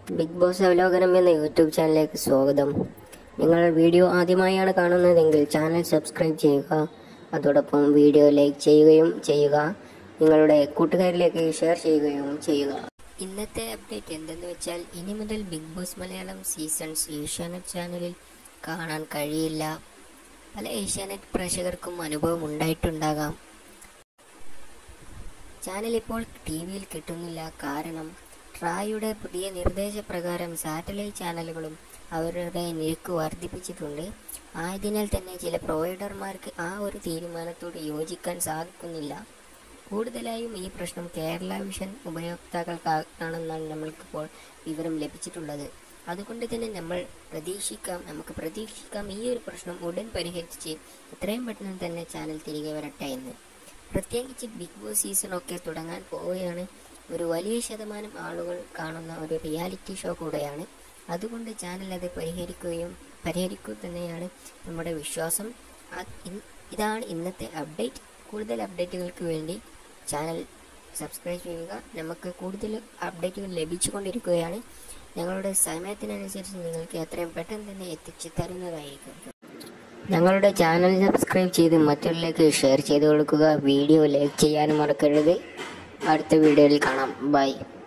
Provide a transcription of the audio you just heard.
big boss അവലോകനം എന്ന YouTube ചാനലിലേക്ക് സ്വാഗതം നിങ്ങൾ വീഡിയോ ആദ്യമായാണ് കാണുന്നതെങ്കിൽ ചാനൽ സബ്സ്ക്രൈബ് ചെയ്യുക അതോടൊപ്പം വീഡിയോ ലൈക്ക് ചെയ്യുകയും ചെയ്യുക നിങ്ങളുടെ കൂട്ടുകാരിലേക്ക് ഷെയർ ചെയ്യുകയും ചെയ്യുക ഇന്നത്തെ അപ്ഡേറ്റ് എന്തെന്ന് വെച്ചാൽ ഇനി മുതൽ Big Boss Malayalam seasons Asianet ചാനലിൽ കാണാൻ കഴിയില്ല പല ഏഷ്യാനെറ്റ് പ്രേക്ഷകർക്കും അനുഭവം ഉണ്ടായിട്ടുണ്ടാകാം ചാനൽ ഇപ്പോൾ ടി വിയിൽ കിട്ടുന്നില്ല കാരണം ട്രായുടെ പുതിയ നിർദ്ദേശപ്രകാരം സാറ്റലൈറ്റ് ചാനലുകളും അവരുടെ നിരക്ക് വർദ്ധിപ്പിച്ചിട്ടുണ്ട് ആയതിനാൽ തന്നെ ചില പ്രൊവൈഡർമാർക്ക് ആ ഒരു തീരുമാനത്തോട് യോജിക്കാൻ സാധിക്കുന്നില്ല കൂടുതലായും ഈ പ്രശ്നം കേരള വിഷൻ ഉപയോക്താക്കൾക്കാണെന്നാണ് നമ്മൾക്കിപ്പോൾ വിവരം ലഭിച്ചിട്ടുള്ളത് അതുകൊണ്ട് തന്നെ നമ്മൾ പ്രതീക്ഷിക്കാം നമുക്ക് പ്രതീക്ഷിക്കാം ഈ ഒരു പ്രശ്നം ഉടൻ പരിഹരിച്ച് എത്രയും പെട്ടെന്ന് തന്നെ ചാനൽ തിരികെ വരട്ടെ എന്ന് പ്രത്യേകിച്ച് ബിഗ് ബോസ് സീസണൊക്കെ തുടങ്ങാൻ പോവുകയാണ് ഒരു വലിയ ശതമാനം ആളുകൾ കാണുന്ന ഒരു റിയാലിറ്റി ഷോ കൂടെയാണ് അതുകൊണ്ട് ചാനൽ അത് പരിഹരിക്കുകയും പരിഹരിക്കുക തന്നെയാണ് നമ്മുടെ വിശ്വാസം അത് ഇൻ- ഇതാണ് ഇന്നത്തെ അപ്ഡേറ്റ് കൂടുതൽ അപ്ഡേറ്റുകൾക്ക് വേണ്ടി ചാനൽ സബ്സ്ക്രൈബ് ചെയ്യുക നമുക്ക് കൂടുതൽ അപ്ഡേറ്റുകൾ ലഭിച്ചുകൊണ്ടിരിക്കുകയാണ് ഞങ്ങളുടെ സമയത്തിനനുസരിച്ച് നിങ്ങൾക്ക് എത്രയും പെട്ടെന്ന് തന്നെ എത്തിച്ചു തരുന്നതായിരിക്കും ഞങ്ങളുടെ ചാനൽ സബ്സ്ക്രൈബ് ചെയ്ത് മറ്റുള്ളവർക്ക് ഷെയർ ചെയ്ത് കൊടുക്കുക വീഡിയോ ലൈക്ക് ചെയ്യാനും മറക്കരുത് അടുത്ത വീഡിയോയിൽ കാണാം ബൈ